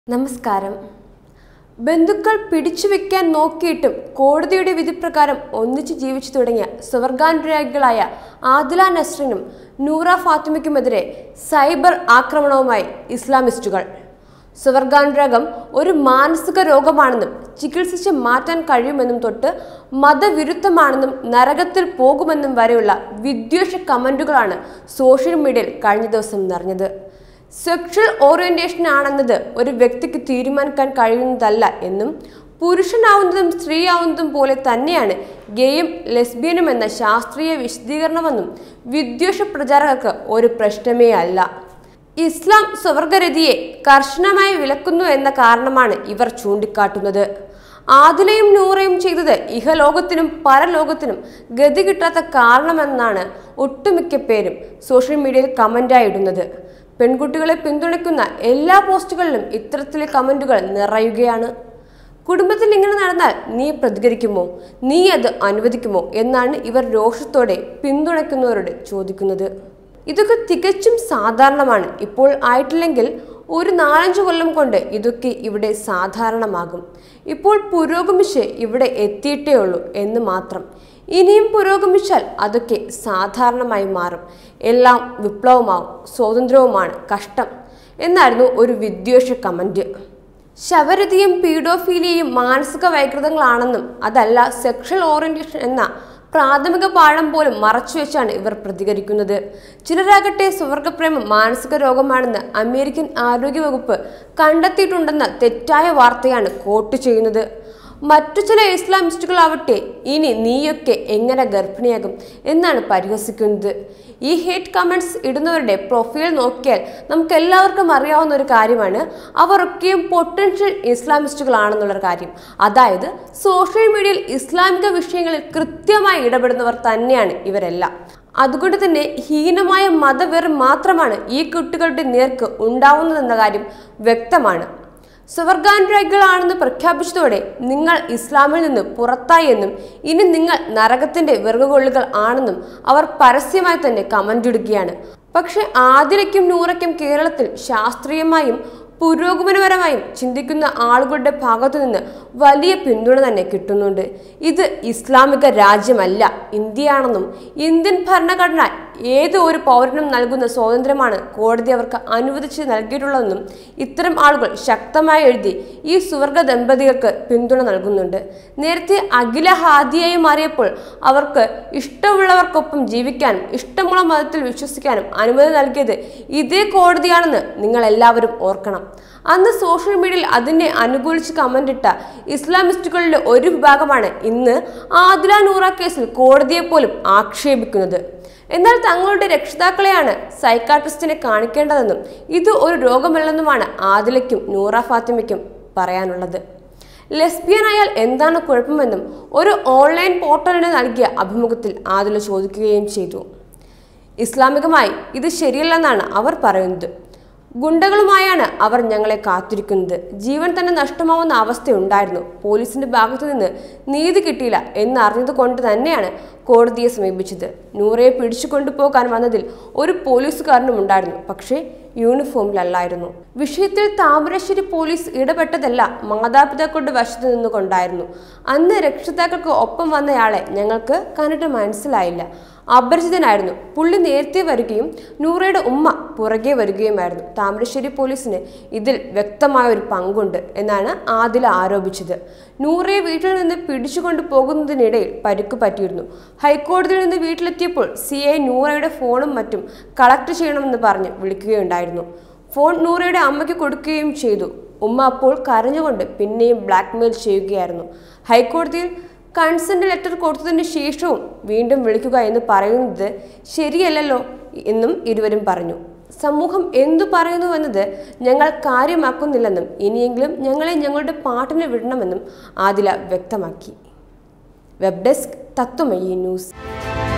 നമസ്കാരം ബന്ധുക്കൾ പിടിച്ചുവെക്കാൻ നോക്കിയിട്ടും കോടതിയുടെ വിധിപ്രകാരം ഒന്നിച്ച് ജീവിച്ചു തുടങ്ങിയ സ്വർഗാനുരാഗികളായ ആദില നസ്രിനും നൂറ ഫാത്തിമയ്ക്കുമെതിരെ സൈബർ ആക്രമണവുമായി ഇസ്ലാമിസ്റ്റുകൾ സ്വർഗാനുരാഗം ഒരു മാനസിക രോഗമാണെന്നും ചികിത്സിച്ച് മാറ്റാൻ കഴിയുമെന്നും തൊട്ട് മതവിരുദ്ധമാണെന്നും നരകത്തിൽ പോകുമെന്നും വരെയുള്ള വിദ്വേഷ കമന്റുകളാണ് സോഷ്യൽ മീഡിയയിൽ കഴിഞ്ഞ ദിവസം നിറഞ്ഞത് സെക്ഷൽ ഓറിയന്റേഷൻ ആണെന്നത് ഒരു വ്യക്തിക്ക് തീരുമാനിക്കാൻ കഴിയുന്നതല്ല എന്നും പുരുഷനാവുന്നതും സ്ത്രീയാവുന്നതും പോലെ തന്നെയാണ് ഗെയും ലെസ്ബിയനും എന്ന ശാസ്ത്രീയ വിശദീകരണമെന്നും വിദ്വേഷ പ്രചാരകർക്ക് ഒരു പ്രശ്നമേ അല്ല ഇസ്ലാം സ്വർഗരതിയെ കർശനമായി വിലക്കുന്നു എന്ന കാരണമാണ് ഇവർ ചൂണ്ടിക്കാട്ടുന്നത് ആദിലയും നൂറയും ചെയ്തത് ഇഹലോകത്തിനും പരലോകത്തിനും ഗതി കിട്ടാത്ത കാരണമെന്നാണ് ഒട്ടുമിക്ക പേരും സോഷ്യൽ മീഡിയയിൽ കമന്റായി ഇടുന്നത് പെൺകുട്ടികളെ പിന്തുണയ്ക്കുന്ന എല്ലാ പോസ്റ്റുകളിലും ഇത്തരത്തിലെ കമന്റുകൾ നിറയുകയാണ് കുടുംബത്തിൽ ഇങ്ങനെ നടന്നാൽ നീ പ്രതികരിക്കുമോ നീ അത് അനുവദിക്കുമോ എന്നാണ് ഇവർ രോഷത്തോടെ പിന്തുണയ്ക്കുന്നവരോട് ചോദിക്കുന്നത് ഇതൊക്കെ തികച്ചും സാധാരണമാണ് ഇപ്പോൾ ആയിട്ടില്ലെങ്കിൽ ഒരു നാലഞ്ച് കൊല്ലം കൊണ്ട് ഇതൊക്കെ ഇവിടെ സാധാരണമാകും ഇപ്പോൾ പുരോഗമിച്ച് ഇവിടെ എത്തിയിട്ടേ ഉള്ളൂ എന്ന് മാത്രം ഇനിയും പുരോഗമിച്ചാൽ അതൊക്കെ സാധാരണമായി മാറും എല്ലാം വിപ്ലവമാവും സ്വാതന്ത്ര്യവുമാണ് കഷ്ടം എന്നായിരുന്നു ഒരു വിദ്വേഷ കമന്റ് ശവരതിയും പീഡോഫീലിയയും മാനസിക വൈകൃതങ്ങളാണെന്നും അതല്ല സെക്ഷൽ ഓറിയന്റേഷൻ എന്ന പ്രാഥമിക പാഠം പോലും മറച്ചുവെച്ചാണ് ഇവർ പ്രതികരിക്കുന്നത് ചിലരാകട്ടെ സ്വർഗപ്രേമം മാനസിക രോഗമാണെന്ന് അമേരിക്കൻ ആരോഗ്യവകുപ്പ് കണ്ടെത്തിയിട്ടുണ്ടെന്ന തെറ്റായ വാർത്തയാണ് കോട്ട് ചെയ്യുന്നത് മറ്റു ചില ഇസ്ലാമിസ്റ്റുകളാവട്ടെ ഇനി നീയൊക്കെ എങ്ങനെ ഗർഭിണിയാകും എന്നാണ് പരിഹസിക്കുന്നത് ഈ ഹേറ്റ് കമൻറ്റ്സ് ഇടുന്നവരുടെ പ്രൊഫൈൽ നോക്കിയാൽ നമുക്ക് എല്ലാവർക്കും അറിയാവുന്ന ഒരു കാര്യമാണ് അവരൊക്കെയും പൊട്ടൻഷ്യൽ ഇസ്ലാമിസ്റ്റുകളാണെന്നുള്ള കാര്യം അതായത് സോഷ്യൽ മീഡിയയിൽ ഇസ്ലാമിക വിഷയങ്ങളിൽ കൃത്യമായി ഇടപെടുന്നവർ തന്നെയാണ് ഇവരെല്ലാം അതുകൊണ്ട് തന്നെ ഹീനമായ മതവെറും മാത്രമാണ് ഈ കുട്ടികളുടെ നേർക്ക് ഉണ്ടാവുന്നതെന്ന കാര്യം വ്യക്തമാണ് സ്വർഗാനുരാഗികളാണെന്ന് പ്രഖ്യാപിച്ചതോടെ നിങ്ങൾ ഇസ്ലാമിൽ നിന്ന് പുറത്തായി എന്നും ഇനി നിങ്ങൾ നരകത്തിന്റെ വിറകുകൊള്ളുകൾ ആണെന്നും അവർ പരസ്യമായി തന്നെ കമന്റ് ഇടുകയാണ് പക്ഷെ ആതിരയ്ക്കും നൂറയ്ക്കും കേരളത്തിൽ ശാസ്ത്രീയമായും പുരോഗമനപരമായും ചിന്തിക്കുന്ന ആളുകളുടെ ഭാഗത്തു നിന്ന് വലിയ പിന്തുണ തന്നെ കിട്ടുന്നുണ്ട് ഇത് ഇസ്ലാമിക രാജ്യമല്ല ഇന്ത്യയാണെന്നും ഇന്ത്യൻ ഭരണഘടന ഏത് ഒരു പൗരനും നൽകുന്ന സ്വാതന്ത്ര്യമാണ് കോടതി അവർക്ക് അനുവദിച്ച് നൽകിയിട്ടുള്ളതെന്നും ഇത്തരം ആളുകൾ ശക്തമായി എഴുതി ഈ സുവർഗ ദമ്പതികൾക്ക് പിന്തുണ നൽകുന്നുണ്ട് നേരത്തെ അഖില ഹാദിയായി മാറിയപ്പോൾ അവർക്ക് ഇഷ്ടമുള്ളവർക്കൊപ്പം ജീവിക്കാനും ഇഷ്ടമുള്ള മതത്തിൽ വിശ്വസിക്കാനും അനുമതി നൽകിയത് ഇതേ കോടതിയാണെന്ന് നിങ്ങൾ എല്ലാവരും ഓർക്കണം അന്ന് സോഷ്യൽ മീഡിയയിൽ അതിനെ അനുകൂലിച്ച് കമന്റ് ഇട്ട ഇസ്ലാമിസ്റ്റുകളുടെ ഒരു വിഭാഗമാണ് ഇന്ന് ആദില നൂറ കേസിൽ കോടതിയെ പോലും ആക്ഷേപിക്കുന്നത് എന്നാൽ തങ്ങളുടെ രക്ഷിതാക്കളെയാണ് സൈക്കാട്രിസ്റ്റിനെ കാണിക്കേണ്ടതെന്നും ഇത് ഒരു രോഗമല്ലെന്നുമാണ് ആദിലയ്ക്കും നൂറ ഫാത്തിമയ്ക്കും പറയാനുള്ളത് ലെസ്ബിയൻ ആയാൽ എന്താണ് കുഴപ്പമെന്നും ഒരു ഓൺലൈൻ പോർട്ടലിന് നൽകിയ അഭിമുഖത്തിൽ ആദില ചോദിക്കുകയും ചെയ്തു ഇസ്ലാമികമായി ഇത് ശരിയല്ലെന്നാണ് അവർ പറയുന്നത് ഗുണ്ടകളുമായാണ് അവർ ഞങ്ങളെ കാത്തിരിക്കുന്നത് ജീവൻ തന്നെ നഷ്ടമാവുന്ന അവസ്ഥയുണ്ടായിരുന്നു പോലീസിന്റെ ഭാഗത്തു നിന്ന് നീതി കിട്ടിയില്ല എന്നറിഞ്ഞത് കൊണ്ട് തന്നെയാണ് കോടതിയെ സമീപിച്ചത് നൂറയെ പിടിച്ചു കൊണ്ടുപോകാൻ വന്നതിൽ ഒരു പോലീസുകാരനും ഉണ്ടായിരുന്നു പക്ഷേ യൂണിഫോമിലല്ലായിരുന്നു വിഷയത്തിൽ താമരശ്ശേരി പോലീസ് ഇടപെട്ടതല്ല മാതാപിതാക്കളുടെ വശത്തു നിന്നുകൊണ്ടായിരുന്നു അന്ന് രക്ഷിതാക്കൾക്ക് ഒപ്പം വന്നയാളെ ഞങ്ങൾക്ക് കണ്ടിട്ട് മനസ്സിലായില്ല അപരിചിതനായിരുന്നു പുള്ളി നേരത്തെ വരികയും നൂറയുടെ ഉമ്മ പുറകെ വരികയുമായിരുന്നു താമരശ്ശേരി പോലീസിന് ഇതിൽ വ്യക്തമായ ഒരു പങ്കുണ്ട് എന്നാണ് ആദില ആരോപിച്ചത് നൂറയെ വീട്ടിൽ നിന്ന് പിടിച്ചുകൊണ്ട് പോകുന്നതിനിടയിൽ പരിക്ക് പറ്റിയിരുന്നു ഹൈക്കോടതിയിൽ നിന്ന് വീട്ടിലെത്തിയപ്പോൾ സി ഐ നൂറയുടെ ഫോണും മറ്റും കളക്ട് ചെയ്യണമെന്ന് പറഞ്ഞ് വിളിക്കുകയുണ്ടായിരുന്നു ഫോൺ നൂറയുടെ അമ്മയ്ക്ക് കൊടുക്കുകയും ചെയ്തു ഉമ്മ അപ്പോൾ കരഞ്ഞുകൊണ്ട് പിന്നെയും ബ്ലാക്ക്മെയിൽ ചെയ്യുകയായിരുന്നു ഹൈക്കോടതിയിൽ കൺസെന്റ് ലെറ്റർ കൊടുത്തതിന് ശേഷവും വീണ്ടും വിളിക്കുക എന്ന് പറയുന്നത് ശരിയല്ലല്ലോ എന്നും ഇരുവരും പറഞ്ഞു സമൂഹം എന്തു പറയുന്നുവെന്നത് ഞങ്ങൾ കാര്യമാക്കുന്നില്ലെന്നും ഇനിയെങ്കിലും ഞങ്ങളെ ഞങ്ങളുടെ പാട്ടിന് വിടണമെന്നും ആദില വ്യക്തമാക്കി വെബ് ഡെസ്ക് തത്വമയി ന്യൂസ്